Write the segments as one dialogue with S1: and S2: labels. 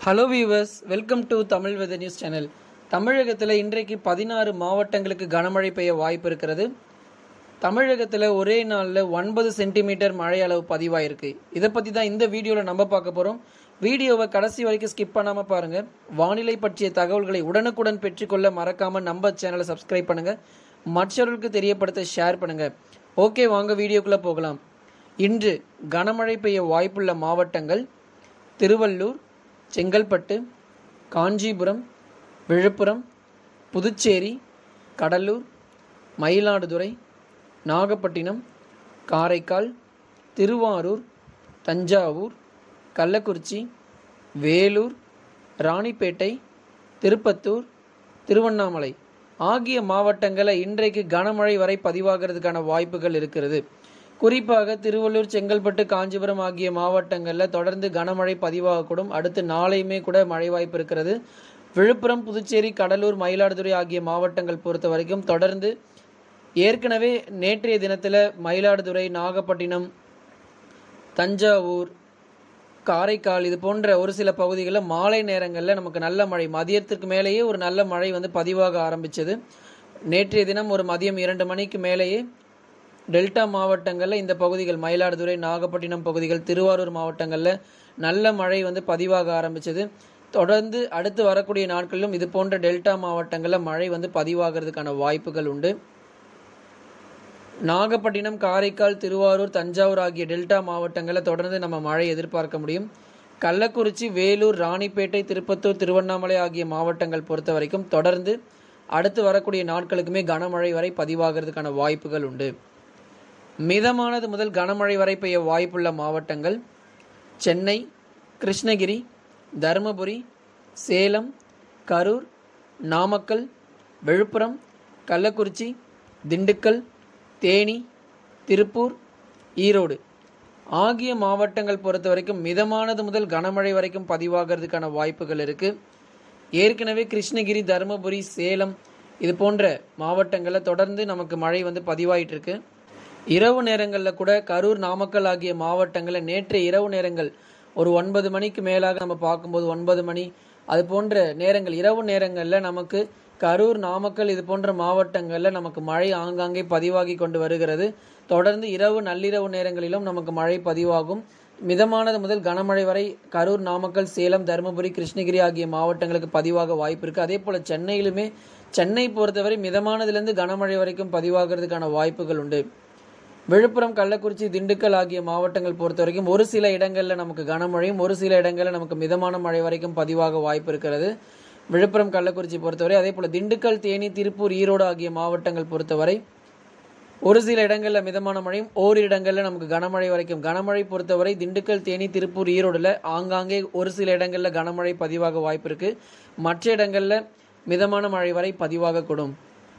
S1: hello viewers welcome to Tamil weather news channel தமிழகத்தில் இன்றைக்கு பதினாறு மாவட்டங்களுக்கு கனமழை பெய்ய வாய்ப்பு இருக்கிறது தமிழகத்தில் ஒரே நாளில் ஒன்பது சென்டிமீட்டர் மழை அளவு பதிவாயிருக்கு இதை பற்றி தான் இந்த வீடியோவில் நம்ம பார்க்க போகிறோம் வீடியோவை கடைசி வரைக்கும் ஸ்கிப் பண்ணாமல் பாருங்கள் வானிலை பற்றிய தகவல்களை உடனுக்குடன் பெற்றுக்கொள்ள மறக்காமல் நம்ம சேனலை சப்ஸ்கிரைப் பண்ணுங்கள் மற்றவர்களுக்கு தெரியப்படுத்த ஷேர் பண்ணுங்கள் ஓகே வாங்க வீடியோக்குள்ளே போகலாம் இன்று கனமழை பெய்ய வாய்ப்புள்ள மாவட்டங்கள் திருவள்ளூர் செங்கல்பட்டு காஞ்சிபுரம் விழுப்புரம் புதுச்சேரி கடலூர் மயிலாடுதுறை நாகப்பட்டினம் காரைக்கால் திருவாரூர் தஞ்சாவூர் கள்ளக்குறிச்சி வேலூர் ராணிப்பேட்டை திருப்பத்தூர் திருவண்ணாமலை ஆகிய மாவட்டங்களில் இன்றைக்கு கனமழை வரை பதிவாகிறதுக்கான வாய்ப்புகள் இருக்கிறது குறிப்பாக திருவள்ளூர் செங்கல்பட்டு காஞ்சிபுரம் ஆகிய மாவட்டங்களில் தொடர்ந்து கனமழை பதிவாகக்கூடும் அடுத்து நாளையுமே கூட மழை வாய்ப்பு இருக்கிறது விழுப்புரம் புதுச்சேரி கடலூர் மயிலாடுதுறை ஆகிய மாவட்டங்கள் பொறுத்த வரைக்கும் தொடர்ந்து ஏற்கனவே நேற்றைய தினத்தில் மயிலாடுதுறை நாகப்பட்டினம் தஞ்சாவூர் காரைக்கால் இது போன்ற ஒரு சில பகுதிகளில் மாலை நேரங்களில் நமக்கு நல்ல மழை மதியத்திற்கு மேலேயே ஒரு நல்ல மழை வந்து பதிவாக ஆரம்பித்தது நேற்றைய தினம் ஒரு மதியம் இரண்டு மணிக்கு மேலேயே டெல்டா மாவட்டங்களில் இந்த பகுதிகள் மயிலாடுதுறை நாகப்பட்டினம் பகுதிகள் திருவாரூர் மாவட்டங்களில் நல்ல மழை வந்து பதிவாக ஆரம்பித்தது தொடர்ந்து அடுத்து வரக்கூடிய நாட்களிலும் இது போன்ற டெல்டா மாவட்டங்களில் மழை வந்து பதிவாகிறதுக்கான வாய்ப்புகள் உண்டு நாகப்பட்டினம் காரைக்கால் திருவாரூர் தஞ்சாவூர் ஆகிய டெல்டா மாவட்டங்களில் தொடர்ந்து நம்ம மழை எதிர்பார்க்க முடியும் கள்ளக்குறிச்சி வேலூர் ராணிப்பேட்டை திருப்பத்தூர் திருவண்ணாமலை ஆகிய மாவட்டங்கள் பொறுத்த வரைக்கும் தொடர்ந்து அடுத்து வரக்கூடிய நாட்களுக்குமே கனமழை வரை பதிவாகிறதுக்கான வாய்ப்புகள் உண்டு மிதமானது முதல் கனமழை வரை பெய்ய வாய்ப்புள்ள மாவட்டங்கள் சென்னை கிருஷ்ணகிரி தருமபுரி சேலம் கரூர் நாமக்கல் விழுப்புரம் கள்ளக்குறிச்சி திண்டுக்கல் தேனி திருப்பூர் ஈரோடு ஆகிய மாவட்டங்கள் பொறுத்த வரைக்கும் மிதமானது முதல் கனமழை வரைக்கும் பதிவாகிறதுக்கான வாய்ப்புகள் இருக்குது ஏற்கனவே கிருஷ்ணகிரி தருமபுரி சேலம் இது போன்ற மாவட்டங்களில் தொடர்ந்து நமக்கு மழை வந்து பதிவாயிட்டு இருக்கு இரவு நேரங்களில் கூட கரூர் நாமக்கல் ஆகிய மாவட்டங்களில் நேற்றைய இரவு நேரங்கள் ஒரு ஒன்பது மணிக்கு மேலாக நம்ம பார்க்கும்போது ஒன்பது மணி அது போன்ற நேரங்கள் இரவு நேரங்களில் நமக்கு கரூர் நாமக்கல் இது போன்ற மாவட்டங்களில் நமக்கு மழை ஆங்காங்கே பதிவாகி கொண்டு வருகிறது தொடர்ந்து இரவு நள்ளிரவு நேரங்களிலும் நமக்கு மழை பதிவாகும் மிதமானது முதல் கனமழை வரை கரூர் நாமக்கல் சேலம் தருமபுரி கிருஷ்ணகிரி ஆகிய மாவட்டங்களுக்கு பதிவாக வாய்ப்பு இருக்குது அதே போல் சென்னையிலுமே சென்னை பொறுத்தவரை மிதமானதுலேருந்து கனமழை வரைக்கும் பதிவாகிறதுக்கான வாய்ப்புகள் உண்டு விழுப்புரம் கள்ளக்குறிச்சி திண்டுக்கல் ஆகிய மாவட்டங்கள் பொறுத்த வரைக்கும் ஒரு சில இடங்களில் நமக்கு கனமழையும் ஒரு சில இடங்களில் நமக்கு மிதமான மழை வரைக்கும் பதிவாக வாய்ப்பு இருக்கிறது விழுப்புரம் கள்ளக்குறிச்சி பொறுத்தவரை அதே போல் திண்டுக்கல் தேனி திருப்பூர் ஈரோடு ஆகிய மாவட்டங்கள் பொறுத்தவரை ஒரு சில இடங்களில் மிதமான மழையும் ஓரிரு இடங்களில் நமக்கு கனமழை வரைக்கும் கனமழை பொறுத்தவரை திண்டுக்கல் தேனி திருப்பூர் ஈரோடில் ஆங்காங்கே ஒரு சில இடங்களில் கனமழை பதிவாக வாய்ப்பு இருக்குது மற்ற இடங்களில் மிதமான மழை வரை பதிவாகக்கூடும்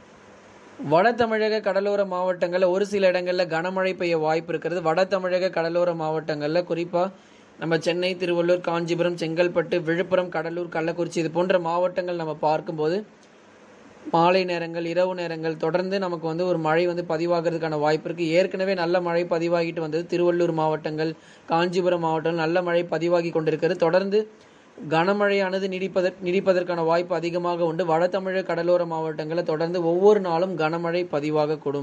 S1: வட தமிழக கடலோர மாவட்டங்களில் ஒரு சில இடங்களில் கனமழை பெய்ய வாய்ப்பு இருக்கிறது வட தமிழக கடலோர மாவட்டங்களில் குறிப்பாக நம்ம சென்னை திருவள்ளூர் காஞ்சிபுரம் செங்கல்பட்டு விழுப்புரம் கடலூர் கள்ளக்குறிச்சி இது போன்ற மாவட்டங்கள் நம்ம பார்க்கும்போது மாலை நேரங்கள் இரவு நேரங்கள் தொடர்ந்து நமக்கு வந்து ஒரு மழை வந்து பதிவாகிறதுக்கான வாய்ப்பு இருக்குது ஏற்கனவே நல்ல மழை பதிவாகிட்டு வந்தது திருவள்ளூர் மாவட்டங்கள் காஞ்சிபுரம் மாவட்டங்கள் நல்ல மழை பதிவாகி கொண்டிருக்கிறது தொடர்ந்து கனமழையானது நீடிப்பதற் நீடிப்பதற்கான வாய்ப்பு அதிகமாக உண்டு வட தமிழக கடலோர மாவட்டங்களில் தொடர்ந்து ஒவ்வொரு நாளும் கனமழை பதிவாகக்கூடும்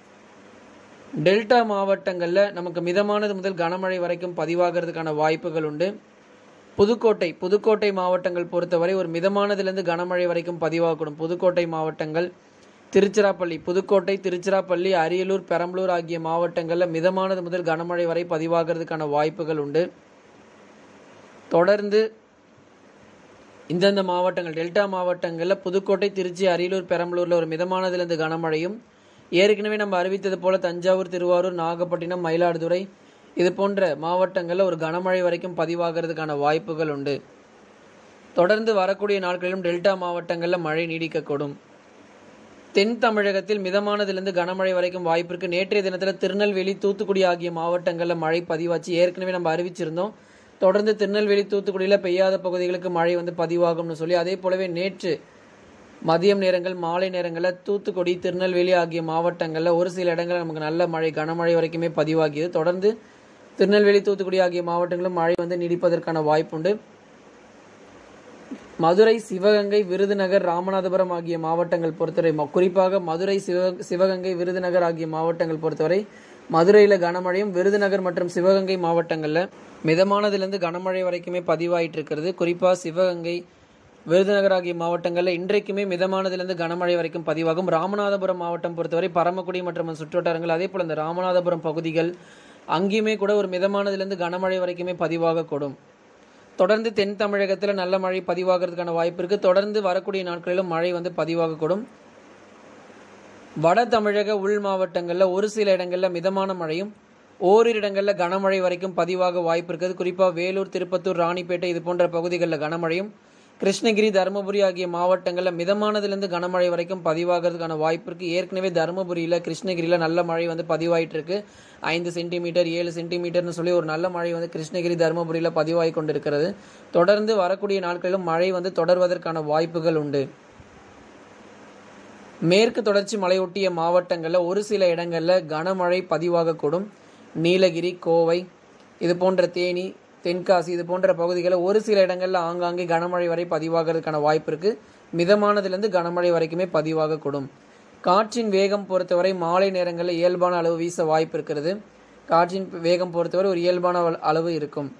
S1: டெல்டா மாவட்டங்களில் நமக்கு மிதமானது முதல் கனமழை வரைக்கும் பதிவாகிறதுக்கான வாய்ப்புகள் உண்டு புதுக்கோட்டை புதுக்கோட்டை மாவட்டங்கள் பொறுத்தவரை ஒரு மிதமானதுலேருந்து கனமழை வரைக்கும் பதிவாகக்கூடும் புதுக்கோட்டை மாவட்டங்கள் திருச்சிராப்பள்ளி புதுக்கோட்டை திருச்சிராப்பள்ளி அரியலூர் பெரம்பலூர் ஆகிய மாவட்டங்களில் மிதமானது முதல் கனமழை வரை பதிவாகிறதுக்கான வாய்ப்புகள் உண்டு தொடர்ந்து இந்தந்த மாவட்டங்கள் டெல்டா மாவட்டங்களில் புதுக்கோட்டை திருச்சி அரியலூர் பெரம்பலூரில் ஒரு மிதமானதுலேருந்து கனமழையும் ஏற்கனவே நம்ம அறிவித்தது போல தஞ்சாவூர் திருவாரூர் நாகப்பட்டினம் மயிலாடுதுறை இது போன்ற மாவட்டங்களில் ஒரு கனமழை வரைக்கும் பதிவாகிறதுக்கான வாய்ப்புகள் உண்டு தொடர்ந்து வரக்கூடிய நாட்களிலும் டெல்டா மாவட்டங்களில் மழை நீடிக்கக்கூடும் தென் தமிழகத்தில் மிதமானதிலிருந்து கனமழை வரைக்கும் வாய்ப்பு இருக்கு நேற்றைய தினத்தில் திருநெல்வேலி தூத்துக்குடி ஆகிய மாவட்டங்களில் மழை பதிவாச்சு ஏற்கனவே நம்ம அறிவிச்சிருந்தோம் தொடர்ந்து திருநெல்வேலி தூத்துக்குடியில் பெய்யாத பகுதிகளுக்கு மழை வந்து பதிவாகும்னு சொல்லி அதே போலவே நேற்று மதியம் நேரங்கள் மாலை நேரங்களில் தூத்துக்குடி திருநெல்வேலி ஆகிய மாவட்டங்களில் ஒரு சில இடங்களில் நமக்கு நல்ல மழை கனமழை வரைக்குமே பதிவாகியது தொடர்ந்து திருநெல்வேலி தூத்துக்குடி ஆகிய மாவட்டங்களும் மழை வந்து நீடிப்பதற்கான வாய்ப்புண்டு மதுரை சிவகங்கை விருதுநகர் ராமநாதபுரம் ஆகிய மாவட்டங்கள் பொறுத்தவரை ம- குறிப்பாக மதுரை சிவ சிவகங்கை விருதுநகர் ஆகிய மாவட்டங்கள் பொறுத்தவரை மதுரையில் கனமழையும் விருதுநகர் மற்றும் சிவகங்கை மாவட்டங்களில் மிதமானதுலேருந்து கனமழை வரைக்குமே பதிவாயிட்டு இருக்கிறது குறிப்பாக சிவகங்கை விருதுநகர் ஆகிய மாவட்டங்களில் இன்றைக்குமே மிதமானதிலிருந்து கனமழை வரைக்கும் பதிவாகும் ராமநாதபுரம் மாவட்டம் பொறுத்தவரை பரமக்குடி மற்றும் அதன் சுற்றுவட்டாரங்கள் அதே போல் இந்த ராமநாதபுரம் பகுதிகள் அங்கேயுமே கூட ஒரு மிதமானதிலிருந்து கனமழை வரைக்குமே பதிவாகக்கூடும் தொடர்ந்து தென் தமிழகத்தில் நல்ல மழை பதிவாகிறதுக்கான வாய்ப்பு இருக்குது தொடர்ந்து வரக்கூடிய நாட்களிலும் மழை வந்து பதிவாகக்கூடும் வட தமிழக உள் மாவட்டங்களில் ஒரு சில இடங்களில் மிதமான மழையும் ஓரிரு இடங்களில் கனமழை வரைக்கும் பதிவாக வாய்ப்பு இருக்குது குறிப்பாக வேலூர் திருப்பத்தூர் ராணிப்பேட்டை இது போன்ற பகுதிகளில் கனமழையும் கிருஷ்ணகிரி தருமபுரி ஆகிய மாவட்டங்களில் மிதமானதுலேருந்து கனமழை வரைக்கும் பதிவாகிறதுக்கான வாய்ப்பு இருக்குது ஏற்கனவே தருமபுரியில் கிருஷ்ணகிரியில் நல்ல மழை வந்து பதிவாயிட்டு இருக்கு ஐந்து சென்டிமீட்டர் ஏழு சென்டிமீட்டர்னு சொல்லி ஒரு நல்ல மழை வந்து கிருஷ்ணகிரி தருமபுரியில் பதிவாகி கொண்டிருக்கிறது தொடர்ந்து வரக்கூடிய நாட்களிலும் மழை வந்து தொடர்வதற்கான வாய்ப்புகள் உண்டு மேற்கு தொடர்ச்சி மலையொட்டிய மாவட்டங்களில் ஒரு சில இடங்களில் கனமழை பதிவாகக்கூடும் நீலகிரி கோவை இது போன்ற தேனி தென்காசி இது போன்ற பகுதிகளில் ஒரு சில இடங்களில் ஆங்காங்கே கனமழை வரை பதிவாகிறதுக்கான வாய்ப்பு இருக்குது மிதமானதுலேருந்து கனமழை வரைக்குமே பதிவாகக்கூடும் காற்றின் வேகம் பொறுத்தவரை மாலை நேரங்களில் இயல்பான அளவு வீச வாய்ப்பு இருக்கிறது காற்றின் வேகம் பொறுத்தவரை ஒரு இயல்பான அள- அளவு இருக்கும்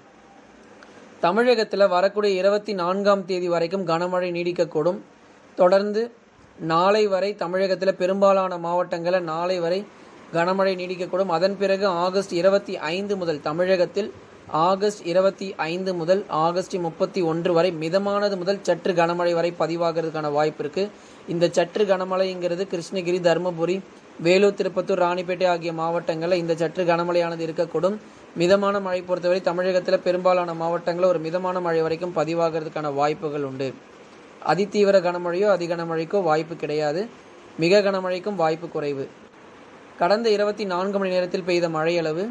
S1: தமிழகத்தில் வரக்கூடிய இருபத்தி நான்காம் தேதி வரைக்கும் கனமழை நீடிக்கக்கூடும் தொடர்ந்து நாளை வரை தமிழகத்தில் பெரும்பாலான மாவட்டங்களில் நாளை வரை கனமழை நீடிக்கக்கூடும் அதன் பிறகு ஆகஸ்ட் இருபத்தி ஐந்து முதல் தமிழகத்தில் ஆகஸ்ட் இருபத்தி ஐந்து முதல் ஆகஸ்ட் முப்பத்தி ஒன்று வரை மிதமானது முதல் சற்று கனமழை வரை பதிவாகிறதுக்கான வாய்ப்பு இருக்கு இந்த சற்று கனமழைங்கிறது கிருஷ்ணகிரி தருமபுரி வேலூர் திருப்பத்தூர் ராணிப்பேட்டை ஆகிய மாவட்டங்களில் இந்த சற்று கனமழையானது இருக்கக்கூடும் மிதமான மழை பொறுத்தவரை தமிழகத்தில் பெரும்பாலான மாவட்டங்களில் ஒரு மிதமான மழை வரைக்கும் பதிவாகிறதுக்கான வாய்ப்புகள் உண்டு அதிதீவிர கனமழையோ அதி கனமழைக்கோ வாய்ப்பு கிடையாது மிக கனமழைக்கும் வாய்ப்பு குறைவு கடந்த இருபத்தி நான்கு மணி நேரத்தில் பெய்த மழையளவு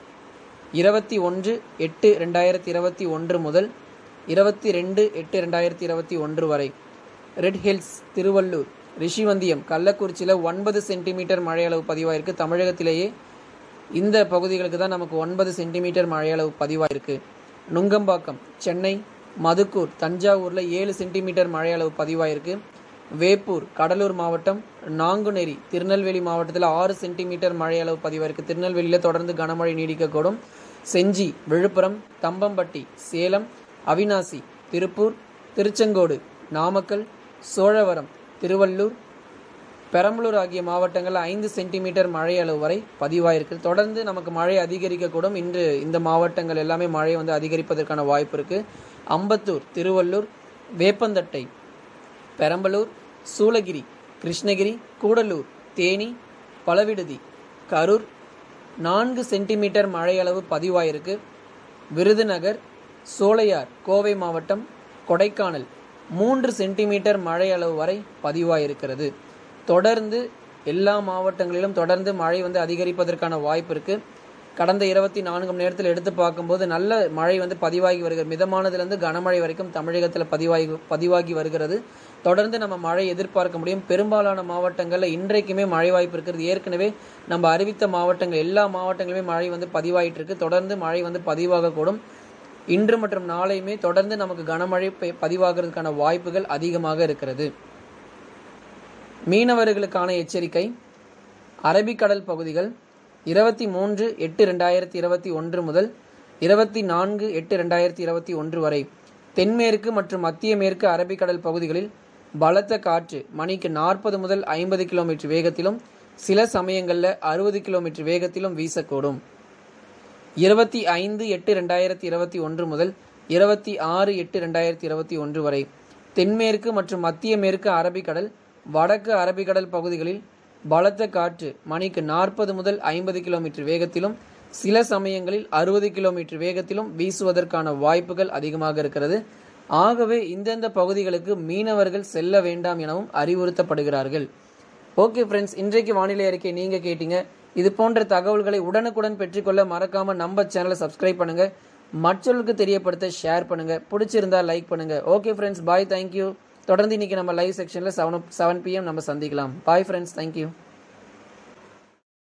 S1: இருபத்தி ஒன்று எட்டு ரெண்டாயிரத்தி இருபத்தி ஒன்று முதல் இருபத்தி ரெண்டு எட்டு ரெண்டாயிரத்தி இருபத்தி ஒன்று வரை ரெட் ஹில்ஸ் திருவள்ளூர் ரிஷிவந்தியம் கள்ளக்குறிச்சியில் ஒன்பது சென்டிமீட்டர் மழையளவு பதிவாயிருக்கு தமிழகத்திலேயே இந்த பகுதிகளுக்கு தான் நமக்கு ஒன்பது சென்டிமீட்டர் மழையளவு பதிவாயிருக்கு நுங்கம்பாக்கம் சென்னை மதுக்கூர் தஞ்சாவூரில் ஏழு சென்டிமீட்டர் மழையளவு பதிவாயிருக்கு வேப்பூர் கடலூர் மாவட்டம் நாங்குநேரி திருநெல்வேலி மாவட்டத்தில் ஆறு சென்டிமீட்டர் மழையளவு பதிவாயிருக்கு திருநெல்வேலியில் தொடர்ந்து கனமழை நீடிக்கக்கூடும் செஞ்சி விழுப்புரம் தம்பம்பட்டி சேலம் அவினாசி திருப்பூர் திருச்செங்கோடு நாமக்கல் சோழவரம் திருவள்ளூர் பெரம்பலூர் ஆகிய மாவட்டங்களில் ஐந்து சென்டிமீட்டர் மழை அளவு வரை பதிவாயிருக்கு தொடர்ந்து நமக்கு மழை அதிகரிக்கக்கூடும் இன்று இந்த மாவட்டங்கள் எல்லாமே மழை வந்து அதிகரிப்பதற்கான வாய்ப்பு இருக்கு அம்பத்தூர் திருவள்ளூர் வேப்பந்தட்டை பெரம்பலூர் சூளகிரி கிருஷ்ணகிரி கூடலூர் தேனி பழவிடுதி கரூர் நான்கு சென்டிமீட்டர் மழை அளவு பதிவாயிருக்கு விருதுநகர் சோலையார் கோவை மாவட்டம் கொடைக்கானல் மூன்று சென்டிமீட்டர் மழை அளவு வரை பதிவாயிருக்கிறது தொடர்ந்து எல்லா மாவட்டங்களிலும் தொடர்ந்து மழை வந்து அதிகரிப்பதற்கான வாய்ப்பு இருக்கு கடந்த இருபத்தி நான்கு மணி நேரத்தில் எடுத்து பார்க்கும்போது நல்ல மழை வந்து பதிவாகி வருகிறது மிதமானதுலேருந்து கனமழை வரைக்கும் தமிழகத்தில் பதிவாகி பதிவாகி வருகிறது தொடர்ந்து நம்ம மழை எதிர்பார்க்க முடியும் பெரும்பாலான மாவட்டங்களில் இன்றைக்குமே மழை வாய்ப்பு இருக்கிறது ஏற்கனவே நம்ம அறிவித்த மாவட்டங்கள் எல்லா மாவட்டங்களுமே மழை வந்து பதிவாயிட்டு இருக்கு தொடர்ந்து மழை வந்து பதிவாகக்கூடும் இன்று மற்றும் நாளையுமே தொடர்ந்து நமக்கு கனமழை பெ- பதிவாகிறதுக்கான வாய்ப்புகள் அதிகமாக இருக்கிறது மீனவர்களுக்கான எச்சரிக்கை அரபிக்கடல் பகுதிகள் இருபத்தி மூன்று எட்டு ரெண்டாயிரத்தி இருபத்தி ஒன்று முதல் இருபத்தி நான்கு எட்டு ரெண்டாயிரத்தி இருபத்தி ஒன்று வரை தென்மேற்கு மற்றும் மத்திய மேற்கு அரபிக்கடல் பகுதிகளில் பலத்த காற்று மணிக்கு நாற்பது முதல் ஐம்பது கிலோமீட்டர் வேகத்திலும் சில சமயங்களில் அறுபது கிலோமீட்டர் வேகத்திலும் வீசக்கூடும் இருபத்தி ஐந்து எட்டு ரெண்டாயிரத்தி இருபத்தி ஒன்று முதல் இருபத்தி ஆறு எட்டு ரெண்டாயிரத்தி இருபத்தி ஒன்று வரை தென்மேற்கு மற்றும் மத்திய மேற்கு அரபிக்கடல் வடக்கு அரபிக்கடல் பகுதிகளில் பலத்த காற்று மணிக்கு நாற்பது முதல் ஐம்பது கிலோமீட்டர் வேகத்திலும் சில சமயங்களில் அறுபது கிலோமீட்டர் வேகத்திலும் வீசுவதற்கான வாய்ப்புகள் அதிகமாக இருக்கிறது ஆகவே இந்தந்த பகுதிகளுக்கு மீனவர்கள் செல்ல வேண்டாம் எனவும் அறிவுறுத்தப்படுகிறார்கள் ஓகே ஃப்ரெண்ட்ஸ் இன்றைக்கு வானிலை அறிக்கை நீங்கள் கேட்டீங்க இது போன்ற தகவல்களை உடனுக்குடன் பெற்றுக்கொள்ள மறக்காம நம்ம சேனலை சப்ஸ்கிரைப் பண்ணுங்க மற்றவர்களுக்கு தெரியப்படுத்த ஷேர் பண்ணுங்க பிடிச்சிருந்தா லைக் பண்ணுங்க ஓகே ஃப்ரெண்ட்ஸ் பாய் தேங்க்யூ தொடர்ந்து இன்னைக்கு நம்ம லைவ் செக்ஷனில் செவன் செவன் பிஎம் நம்ம சந்திக்கலாம் பாய் ஃப்ரெண்ட்ஸ் தேங்க்யூ